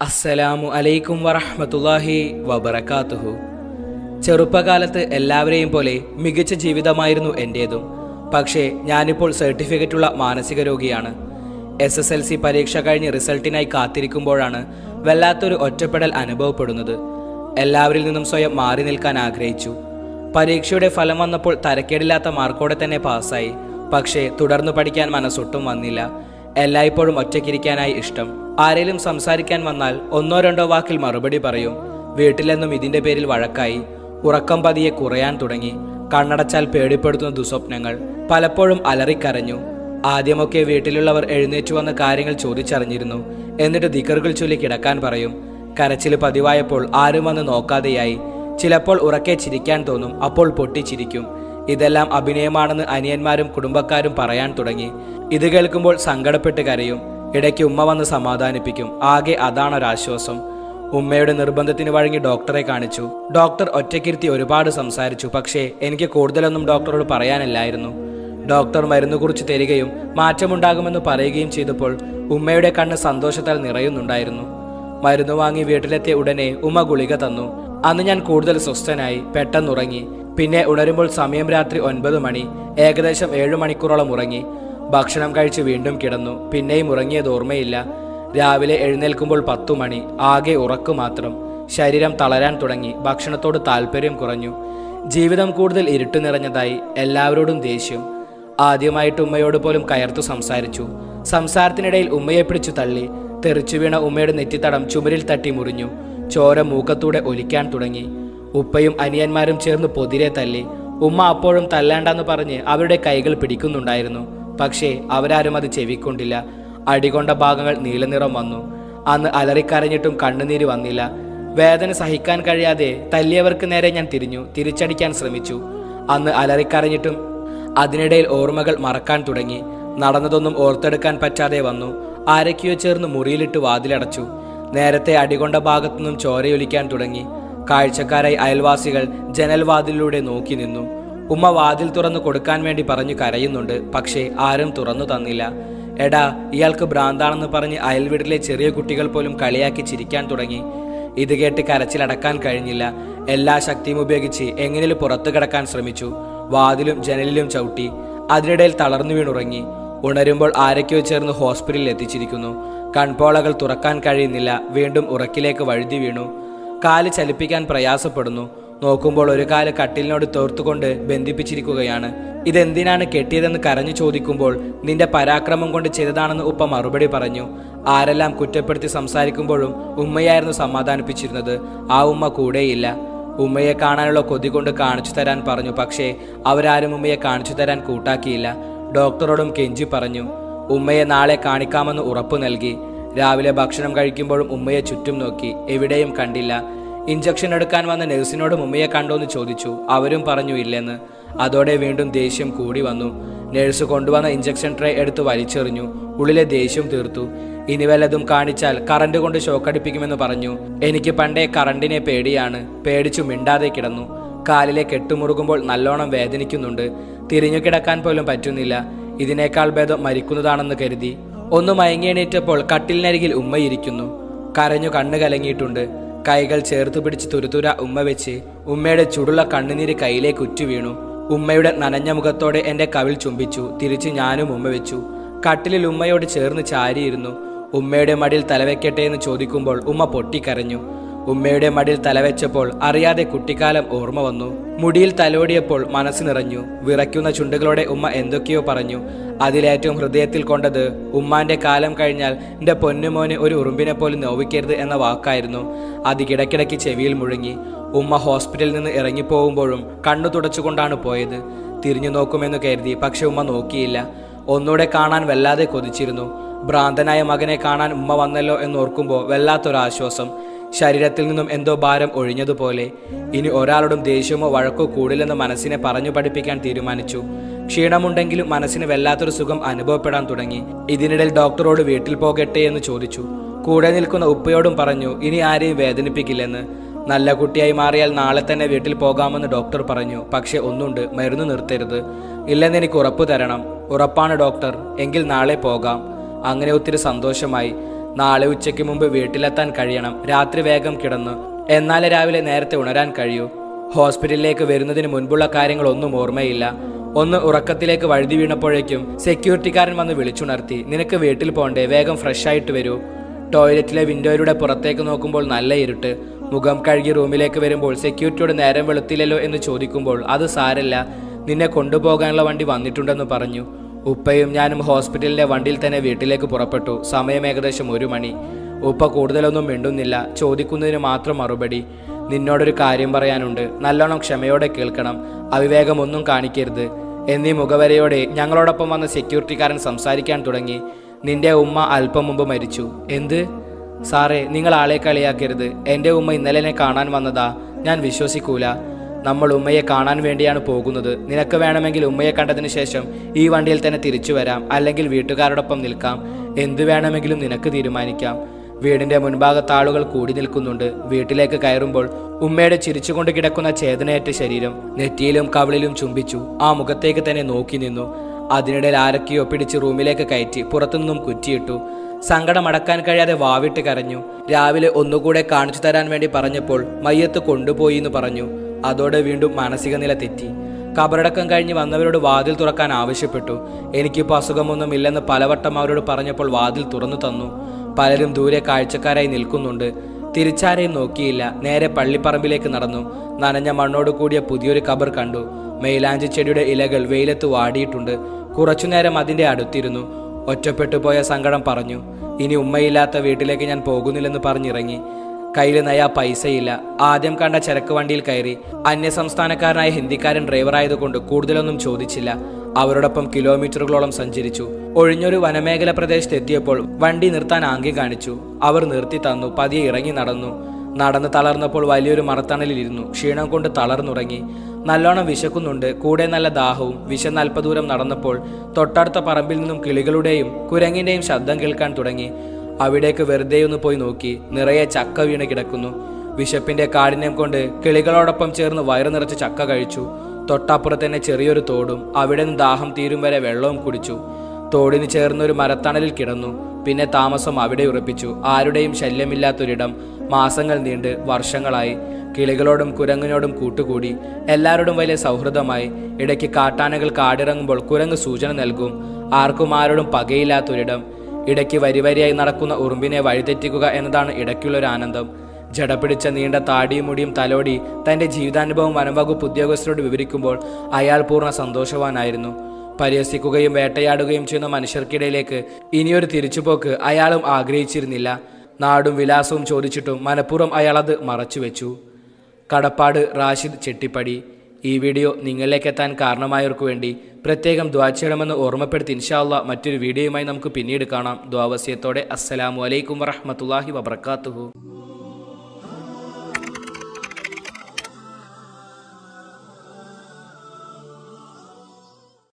അസ്സലാമു അലൈക്കും വറഹ്മത്തുള്ളാഹി വബറകാതുഹു ചെറുപ്പകാലത്ത് എല്ലാവരെയും പോലെ മികച്ച ജീവിതമായിരുന്നു എൻ്റേതും പക്ഷേ ഞാനിപ്പോൾ സർട്ടിഫിക്കറ്റുള്ള മാനസിക രോഗിയാണ് എസ് എസ് എൽ സി പരീക്ഷ കഴിഞ്ഞ് റിസൾട്ടിനായി കാത്തിരിക്കുമ്പോഴാണ് വല്ലാത്തൊരു ഒറ്റപ്പെടൽ അനുഭവപ്പെടുന്നത് എല്ലാവരിൽ നിന്നും സ്വയം മാറി നിൽക്കാൻ ആഗ്രഹിച്ചു പരീക്ഷയുടെ ഫലം വന്നപ്പോൾ തരക്കേടില്ലാത്ത മാർക്കോടെ തന്നെ പാസ്സായി പക്ഷേ തുടർന്ന് പഠിക്കാൻ മനസ്സൊട്ടും വന്നില്ല എല്ലായ്പ്പോഴും ഒറ്റയ്ക്കിരിക്കാനായി ഇഷ്ടം ആരെങ്കിലും സംസാരിക്കാൻ വന്നാൽ ഒന്നോ രണ്ടോ വാക്കിൽ മറുപടി പറയും വീട്ടിലെന്നും ഇതിന്റെ പേരിൽ വഴക്കായി ഉറക്കം പതിയെ കുറയാൻ തുടങ്ങി കണ്ണടച്ചാൽ പേടിപ്പെടുത്തുന്ന ദുസ്വപ്നങ്ങൾ പലപ്പോഴും അലറിക്കരഞ്ഞു ആദ്യമൊക്കെ വീട്ടിലുള്ളവർ എഴുന്നേറ്റു വന്ന കാര്യങ്ങൾ ചോദിച്ചറിഞ്ഞിരുന്നു എന്നിട്ട് ദിക്കറുകൾ ചൊല്ലി കിടക്കാൻ പറയും കരച്ചിൽ പതിവായപ്പോൾ ആരും വന്ന് നോക്കാതെയായി ചിലപ്പോൾ ഉറക്കെ ചിരിക്കാൻ തോന്നും അപ്പോൾ പൊട്ടിച്ചിരിക്കും ഇതെല്ലാം അഭിനയമാണെന്ന് അനിയന്മാരും കുടുംബക്കാരും പറയാൻ തുടങ്ങി ഇത് കേൾക്കുമ്പോൾ സങ്കടപ്പെട്ട് കരയും ഇടയ്ക്ക് ഉമ്മ വന്ന് സമാധാനിപ്പിക്കും ആകെ അതാണൊരാശ്വാസം ഉമ്മയുടെ നിർബന്ധത്തിന് വഴങ്ങി ഡോക്ടറെ കാണിച്ചു ഡോക്ടർ ഒറ്റയ്ക്കിരുത്തി ഒരുപാട് സംസാരിച്ചു പക്ഷേ എനിക്ക് കൂടുതലൊന്നും ഡോക്ടറോട് പറയാനില്ലായിരുന്നു ഡോക്ടർ മരുന്ന് കുറിച്ച് തരികയും മാറ്റമുണ്ടാകുമെന്ന് പറയുകയും ചെയ്തപ്പോൾ ഉമ്മയുടെ കണ്ണ് സന്തോഷത്താൽ നിറയുന്നുണ്ടായിരുന്നു മരുന്ന് വാങ്ങി വീട്ടിലെത്തിയ ഉടനെ ഉമ്മ ഗുളിക തന്നു അന്ന് ഞാൻ കൂടുതൽ സ്വസ്ഥനായി പെട്ടെന്നുറങ്ങി പിന്നെ ഉണരുമ്പോൾ സമയം രാത്രി ഒൻപത് മണി ഏകദേശം ഏഴു മണിക്കൂറോളം ഉറങ്ങി ഭക്ഷണം കഴിച്ച് വീണ്ടും കിടന്നു പിന്നെയും ഉറങ്ങിയത് ഓർമ്മയില്ല രാവിലെ എഴുന്നേൽക്കുമ്പോൾ പത്തു മണി ആകെ ഉറക്കു മാത്രം ശരീരം തളരാൻ തുടങ്ങി ഭക്ഷണത്തോട് താല്പര്യം കുറഞ്ഞു ജീവിതം കൂടുതൽ ഇരുട്ടു നിറഞ്ഞതായി എല്ലാവരോടും ദേഷ്യം ആദ്യമായിട്ട് ഉമ്മയോട് പോലും കയർത്തു സംസാരിച്ചു സംസാരത്തിനിടയിൽ ഉമ്മയെ പിടിച്ചു തള്ളി തെറിച്ചു വീണ ഉമ്മയുടെ നെറ്റിത്തടം ചുമരിൽ തട്ടി മുറിഞ്ഞു ചോര മൂക്കത്തൂടെ ഒലിക്കാൻ തുടങ്ങി ഉപ്പയും അനിയന്മാരും ചേർന്ന് പൊതിരെ തല്ലി ഉമ്മ അപ്പോഴും തല്ലാണ്ടെന്ന് പറഞ്ഞ് അവരുടെ കൈകൾ പിടിക്കുന്നുണ്ടായിരുന്നു പക്ഷേ അവരാരും അത് ചെവിക്കൊണ്ടില്ല അടികൊണ്ട ഭാഗങ്ങൾ നീലനിറം വന്നു അന്ന് അലറിക്കരഞ്ഞിട്ടും കണ്ണുനീര് വന്നില്ല വേദന സഹിക്കാൻ കഴിയാതെ തല്ലിയവർക്ക് നേരെ ഞാൻ തിരിഞ്ഞു തിരിച്ചടിക്കാൻ ശ്രമിച്ചു അന്ന് അലറിക്കരഞ്ഞിട്ടും അതിനിടയിൽ ഓർമ്മകൾ മറക്കാൻ തുടങ്ങി നടന്നതൊന്നും ഓർത്തെടുക്കാൻ പറ്റാതെ വന്നു ആരൊക്കെയോ ചേർന്ന് മുറിയിലിട്ട് വാതിലടച്ചു നേരത്തെ അടികൊണ്ട ഭാഗത്തുനിന്നും ചോരയൊലിക്കാൻ തുടങ്ങി കാഴ്ചക്കാരായി അയൽവാസികൾ ജനൽവാതിലിലൂടെ നോക്കി നിന്നു ഉമ്മ വാതിൽ തുറന്നു കൊടുക്കാൻ വേണ്ടി പറഞ്ഞു കരയുന്നുണ്ട് പക്ഷേ ആരും തുറന്നു തന്നില്ല എടാ ഇയാൾക്ക് ഭ്രാന്താണെന്ന് പറഞ്ഞ് അയൽവീട്ടിലെ ചെറിയ കുട്ടികൾ പോലും കളിയാക്കി ചിരിക്കാൻ തുടങ്ങി ഇത് കേട്ട് കരച്ചിലടക്കാൻ കഴിഞ്ഞില്ല എല്ലാ ശക്തിയും ഉപയോഗിച്ച് എങ്ങനെയും പുറത്തു കിടക്കാൻ ശ്രമിച്ചു വാതിലും ജനലിലും ചവിട്ടി അതിനിടയിൽ തളർന്നു വീണുറങ്ങി ഉണരുമ്പോൾ ആരൊക്കെയോ ചേർന്ന് ഹോസ്പിറ്റലിൽ എത്തിച്ചിരിക്കുന്നു കൺപോളകൾ തുറക്കാൻ കഴിയുന്നില്ല വീണ്ടും ഉറക്കിലേക്ക് വഴുതി വീണു കാല് ചലിപ്പിക്കാൻ പ്രയാസപ്പെടുന്നു നോക്കുമ്പോൾ ഒരു കാല് കട്ടിലിനോട് തോർത്തുകൊണ്ട് ബന്ധിപ്പിച്ചിരിക്കുകയാണ് ഇതെന്തിനാണ് കെട്ടിയതെന്ന് കരഞ്ഞു ചോദിക്കുമ്പോൾ നിന്റെ പരാക്രമം കൊണ്ട് ചെയ്തതാണെന്ന് ഉപ്പ മറുപടി പറഞ്ഞു ആരെല്ലാം കുറ്റപ്പെടുത്തി സംസാരിക്കുമ്പോഴും ഉമ്മയായിരുന്നു സമാധാനിപ്പിച്ചിരുന്നത് ആ ഉമ്മ കൂടെയില്ല ഉമ്മയെ കാണാനുള്ള കൊതി കൊണ്ട് കാണിച്ചു തരാൻ പറഞ്ഞു പക്ഷേ അവരാരും ഉമ്മയെ കാണിച്ചു തരാൻ കൂട്ടാക്കിയില്ല ഡോക്ടറോടും കെഞ്ചി പറഞ്ഞു ഉമ്മയെ നാളെ കാണിക്കാമെന്ന് ഉറപ്പു നൽകി രാവിലെ ഭക്ഷണം കഴിക്കുമ്പോഴും ഉമ്മയെ ചുറ്റും നോക്കി എവിടെയും കണ്ടില്ല ഇഞ്ചക്ഷൻ എടുക്കാൻ വന്ന നഴ്സിനോടും ഉമ്മയെ കണ്ടോന്ന് ചോദിച്ചു അവരും പറഞ്ഞു ഇല്ലെന്ന് അതോടെ വീണ്ടും ദേഷ്യം കൂടി വന്നു നഴ്സ് കൊണ്ടുവന്ന ഇഞ്ചക്ഷൻ ട്രേ എടുത്ത് വലിച്ചെറിഞ്ഞു ഉള്ളിലെ ദേഷ്യം തീർത്തു ഇനി വല്ലതും കാണിച്ചാൽ കറണ്ട് കൊണ്ട് ഷോക്കടിപ്പിക്കുമെന്ന് പറഞ്ഞു എനിക്ക് പണ്ടേ കറണ്ടിനെ പേടിയാണ് പേടിച്ചു മിണ്ടാതെ കിടന്നു കാലിലെ കെട്ടുമുറുകുമ്പോൾ നല്ലോണം വേദനിക്കുന്നുണ്ട് തിരിഞ്ഞു കിടക്കാൻ പോലും പറ്റുന്നില്ല ഇതിനേക്കാൾ ഭേദം മരിക്കുന്നതാണെന്ന് കരുതി ഒന്ന് മയങ്ങിയെണീറ്റപ്പോൾ കട്ടിലിനരികിൽ ഉമ്മയിരിക്കുന്നു കരഞ്ഞു കണ്ണു കലങ്ങിയിട്ടുണ്ട് കൈകൾ ചേർത്ത് പിടിച്ച് തുരുതുര ഉമ്മ വെച്ച് ഉമ്മയുടെ ചുടുള്ള കണ്ണുനീര് കയ്യിലേക്ക് ഉറ്റു വീണു ഉമ്മയുടെ നനഞ്ഞ മുഖത്തോടെ എന്റെ കവിൾ ചുംബിച്ചു തിരിച്ച് ഞാനും ഉമ്മ വെച്ചു കട്ടിലിൽ ഉമ്മയോട് ചേർന്ന് ചാരിയിരുന്നു ഉമ്മയുടെ മടിയിൽ തലവെക്കട്ടെ എന്ന് ചോദിക്കുമ്പോൾ ഉമ്മ പൊട്ടിക്കരഞ്ഞു ഉമ്മയുടെ മടിയിൽ തലവെച്ചപ്പോൾ അറിയാതെ കുട്ടിക്കാലം ഓർമ്മ വന്നു മുടിയിൽ തലോടിയപ്പോൾ മനസ്സ് നിറഞ്ഞു വിറയ്ക്കുന്ന ചുണ്ടുകളോടെ ഉമ്മ എന്തൊക്കെയോ പറഞ്ഞു അതിലേറ്റവും ഹൃദയത്തിൽ കൊണ്ടത് ഉമ്മാന്റെ കാലം കഴിഞ്ഞാൽ എന്റെ പൊന്നുമോന് ഒരു ഉറുമ്പിനെ പോലും നോവിക്കരുത് എന്ന വാക്കായിരുന്നു അത് കിടക്കിടയ്ക്ക് ചെവിയിൽ മുഴുങ്ങി ഉമ്മ ഹോസ്പിറ്റലിൽ നിന്ന് ഇറങ്ങിപ്പോകുമ്പോഴും കണ്ണു തുടച്ചുകൊണ്ടാണ് പോയത് തിരിഞ്ഞു നോക്കുമെന്ന് കരുതി പക്ഷെ ഉമ്മ നോക്കിയില്ല ഒന്നുകൂടെ കാണാൻ വല്ലാതെ കൊതിച്ചിരുന്നു ഭ്രാന്തനായ മകനെ കാണാൻ ഉമ്മ വന്നല്ലോ എന്നോർക്കുമ്പോൾ വല്ലാത്തൊരാശ്വാസം ശരീരത്തിൽ നിന്നും എന്തോ ഭാരം ഒഴിഞ്ഞതുപോലെ ഇനി ഒരാളോടും ദേഷ്യമോ വഴക്കോ കൂടില്ലെന്ന് മനസ്സിനെ പറഞ്ഞു പഠിപ്പിക്കാൻ തീരുമാനിച്ചു ക്ഷീണമുണ്ടെങ്കിലും മനസ്സിന് വല്ലാത്തൊരു സുഖം അനുഭവപ്പെടാൻ തുടങ്ങി ഇതിനിടയിൽ ഡോക്ടറോട് വീട്ടിൽ പോകട്ടെ എന്ന് ചോദിച്ചു കൂടെ നിൽക്കുന്ന ഉപ്പയോടും പറഞ്ഞു ഇനി ആരെയും വേദനിപ്പിക്കില്ലെന്ന് നല്ല കുട്ടിയായി മാറിയാൽ നാളെ തന്നെ വീട്ടിൽ പോകാമെന്ന് ഡോക്ടർ പറഞ്ഞു പക്ഷെ ഒന്നുണ്ട് മരുന്ന് നിർത്തരുത് ഇല്ലെന്ന് എനിക്ക് ഉറപ്പ് തരണം ഉറപ്പാണ് ഡോക്ടർ എങ്കിൽ നാളെ പോകാം അങ്ങനെ ഒത്തിരി സന്തോഷമായി നാളെ ഉച്ചയ്ക്ക് മുമ്പ് വീട്ടിലെത്താൻ കഴിയണം രാത്രി വേഗം കിടന്നു എന്നാലേ രാവിലെ നേരത്തെ ഉണരാൻ കഴിയൂ ഹോസ്പിറ്റലിലേക്ക് വരുന്നതിന് മുൻപുള്ള കാര്യങ്ങളൊന്നും ഓർമ്മയില്ല ഒന്ന് ഉറക്കത്തിലേക്ക് വഴുതി വീണപ്പോഴേക്കും സെക്യൂരിറ്റിക്കാരൻ വന്ന് വിളിച്ചുണർത്തി നിനക്ക് വീട്ടിൽ പോണ്ടേ വേഗം ഫ്രഷ് ആയിട്ട് വരൂ ടോയ്ലറ്റിലെ വിൻഡോയിലൂടെ പുറത്തേക്ക് നോക്കുമ്പോൾ നല്ല ഇരുട്ട് മുഖം കഴുകി റൂമിലേക്ക് വരുമ്പോൾ സെക്യൂരിറ്റിയോട് നേരം വെളുത്തില്ലല്ലോ എന്ന് ചോദിക്കുമ്പോൾ അത് സാരല്ല നിന്നെ കൊണ്ടുപോകാനുള്ള വണ്ടി വന്നിട്ടുണ്ടെന്ന് പറഞ്ഞു ഉപ്പയും ഞാനും ഹോസ്പിറ്റലിലെ വണ്ടിയിൽ തന്നെ വീട്ടിലേക്ക് പുറപ്പെട്ടു സമയം ഏകദേശം ഒരു മണി ഉപ്പ കൂടുതലൊന്നും മിണ്ടുന്നില്ല ചോദിക്കുന്നതിന് മാത്രം മറുപടി നിന്നോടൊരു കാര്യം പറയാനുണ്ട് നല്ലോണം ക്ഷമയോടെ കേൾക്കണം അവിവേകമൊന്നും കാണിക്കരുത് എന്നീ മുഖവരയോടെ ഞങ്ങളോടൊപ്പം വന്ന സെക്യൂരിറ്റിക്കാരൻ സംസാരിക്കാൻ തുടങ്ങി നിന്റെ ഉമ്മ അല്പം മുമ്പ് മരിച്ചു എന്ത് സാറേ നിങ്ങൾ ആളെ കളിയാക്കരുത് എൻ്റെ ഉമ്മ ഇന്നലെ എന്നെ കാണാൻ വന്നതാ ഞാൻ വിശ്വസിക്കൂല നമ്മൾ ഉമ്മയെ കാണാൻ വേണ്ടിയാണ് പോകുന്നത് നിനക്ക് വേണമെങ്കിൽ ഉമ്മയെ കണ്ടതിന് ശേഷം ഈ വണ്ടിയിൽ തന്നെ തിരിച്ചു വരാം അല്ലെങ്കിൽ വീട്ടുകാരോടൊപ്പം നിൽക്കാം എന്തു വേണമെങ്കിലും നിനക്ക് തീരുമാനിക്കാം വീടിന്റെ മുൻഭാഗത്ത് ആളുകൾ കൂടി നിൽക്കുന്നുണ്ട് വീട്ടിലേക്ക് കയറുമ്പോൾ ഉമ്മയുടെ ചിരിച്ചുകൊണ്ട് കിടക്കുന്ന ചേതനയേറ്റ ശരീരം നെറ്റിയിലും കവിളിലും ചുംബിച്ചു ആ മുഖത്തേക്ക് തന്നെ നോക്കി നിന്നു അതിനിടയിൽ ആരൊക്കെയോ പിടിച്ച് റൂമിലേക്ക് കയറ്റി പുറത്തുനിന്നും കുറ്റിയിട്ടു സങ്കടം അടക്കാൻ കഴിയാതെ വാവിട്ട് കരഞ്ഞു രാവിലെ ഒന്നുകൂടെ കാണിച്ചു തരാൻ വേണ്ടി പറഞ്ഞപ്പോൾ മയ്യത്ത് കൊണ്ടുപോയി എന്ന് പറഞ്ഞു അതോടെ വീണ്ടും മാനസിക നില തെറ്റി കബറടക്കം കഴിഞ്ഞ് വന്നവരോട് വാതിൽ തുറക്കാൻ ആവശ്യപ്പെട്ടു എനിക്കിപ്പോൾ അസുഖമൊന്നുമില്ലെന്ന് പലവട്ടം അവരോട് പറഞ്ഞപ്പോൾ വാതിൽ തുറന്നു തന്നു പലരും ദൂരെ കാഴ്ചക്കാരായി നിൽക്കുന്നുണ്ട് തിരിച്ചാരെയും നോക്കിയില്ല നേരെ പള്ളിപ്പറമ്പിലേക്ക് നടന്നു നനഞ്ഞ മണ്ണോട് കൂടിയ പുതിയൊരു കബർ കണ്ടു മെയിലാഞ്ചി ചെടിയുടെ ഇലകൾ വെയിലത്ത് വാടിയിട്ടുണ്ട് കുറച്ചുനേരം അതിന്റെ അടുത്തിരുന്നു ഒറ്റപ്പെട്ടു പോയ സങ്കടം പറഞ്ഞു ഇനി ഉമ്മയില്ലാത്ത വീട്ടിലേക്ക് ഞാൻ പോകുന്നില്ലെന്ന് പറഞ്ഞിറങ്ങി കയ്യിൽ നയാ പൈസയില്ല ആദ്യം കണ്ട ചരക്ക് വണ്ടിയിൽ കയറി അന്യസംസ്ഥാനക്കാരനായ ഹിന്ദിക്കാരൻ ഡ്രൈവറായതുകൊണ്ട് കൂടുതലൊന്നും ചോദിച്ചില്ല അവരോടൊപ്പം കിലോമീറ്ററുകളോളം സഞ്ചരിച്ചു ഒഴിഞ്ഞൊരു വനമേഖല പ്രദേശത്ത് എത്തിയപ്പോൾ വണ്ടി നിർത്താൻ ആംഗ്യം കാണിച്ചു അവർ നിർത്തി തന്നു പതിയെ ഇറങ്ങി നടന്നു നടന്ന് തളർന്നപ്പോൾ വലിയൊരു മറത്തണലിലിരുന്നു ക്ഷീണം കൊണ്ട് തളർന്നുറങ്ങി നല്ലോണം വിശക്കുന്നുണ്ട് കൂടെ നല്ല ദാഹവും വിശന്ന് അല്പദൂരം നടന്നപ്പോൾ തൊട്ടടുത്ത പറമ്പിൽ നിന്നും കിളികളുടെയും കുരങ്ങിന്റെയും ശബ്ദം കേൾക്കാൻ തുടങ്ങി അവിടേക്ക് വെറുതെ ഒന്ന് പോയി നോക്കി നിറയെ ചക്ക വീണ് കിടക്കുന്നു വിശപ്പിന്റെ കാഠിന്യം കൊണ്ട് കിളികളോടൊപ്പം ചേർന്ന് വയറു നിറച്ച് ചക്ക കഴിച്ചു തൊട്ടപ്പുറത്ത് തന്നെ ചെറിയൊരു തോടും അവിടെ നിന്ന് ദാഹം തീരും വരെ വെള്ളവും കുടിച്ചു തോടിന് ചേർന്ന് ഒരു മരത്തണലിൽ കിടന്നു പിന്നെ താമസം അവിടെ ഉറപ്പിച്ചു ആരുടെയും ശല്യമില്ലാത്തൊരിടം മാസങ്ങൾ നീണ്ട് വർഷങ്ങളായി കിളികളോടും കുരങ്ങിനോടും കൂട്ടുകൂടി എല്ലാവരോടും വലിയ സൗഹൃദമായി ഇടയ്ക്ക് കാട്ടാനകൾ കാടിറങ്ങുമ്പോൾ കുരങ്ങ് സൂചന നൽകും ആർക്കും ആരോടും പകയില്ലാത്തൊരിടം ഇടയ്ക്ക് വരിവരിയായി നടക്കുന്ന ഉറുമ്പിനെ വഴിതെറ്റിക്കുക എന്നതാണ് ഇടയ്ക്കുള്ളൊരു ആനന്ദം ജടപിടിച്ച നീണ്ട താടിയും മുടിയും തലോടി തന്റെ ജീവിതാനുഭവം വനംവകുപ്പ് ഉദ്യോഗസ്ഥരോട് വിവരിക്കുമ്പോൾ അയാൾ പൂർണ്ണ സന്തോഷവാനായിരുന്നു പരിഹസിക്കുകയും വേട്ടയാടുകയും ചെയ്യുന്ന മനുഷ്യർക്കിടയിലേക്ക് ഇനിയൊരു തിരിച്ചുപോക്ക് അയാളും ആഗ്രഹിച്ചിരുന്നില്ല നാടും വിലാസവും ചോദിച്ചിട്ടും മനഃപൂർവ്വം അയാൾ അത് മറച്ചുവെച്ചു കടപ്പാട് റാഷിദ് ചെട്ടിപ്പടി ഈ വീഡിയോ നിങ്ങളിലേക്ക് എത്താൻ കാരണമായവർക്ക് വേണ്ടി പ്രത്യേകം ദ്വാ ചെയ്യണമെന്ന് ഓർമ്മപ്പെടുത്തി ഇൻഷാല്ല മറ്റൊരു വീഡിയോയുമായി നമുക്ക് പിന്നീട് കാണാം ദ്വാവസ്യത്തോടെ അസ്സലാമു അലൈക്കും വറഹമത്തല്ലാഹി വബർക്കാത്തുഹു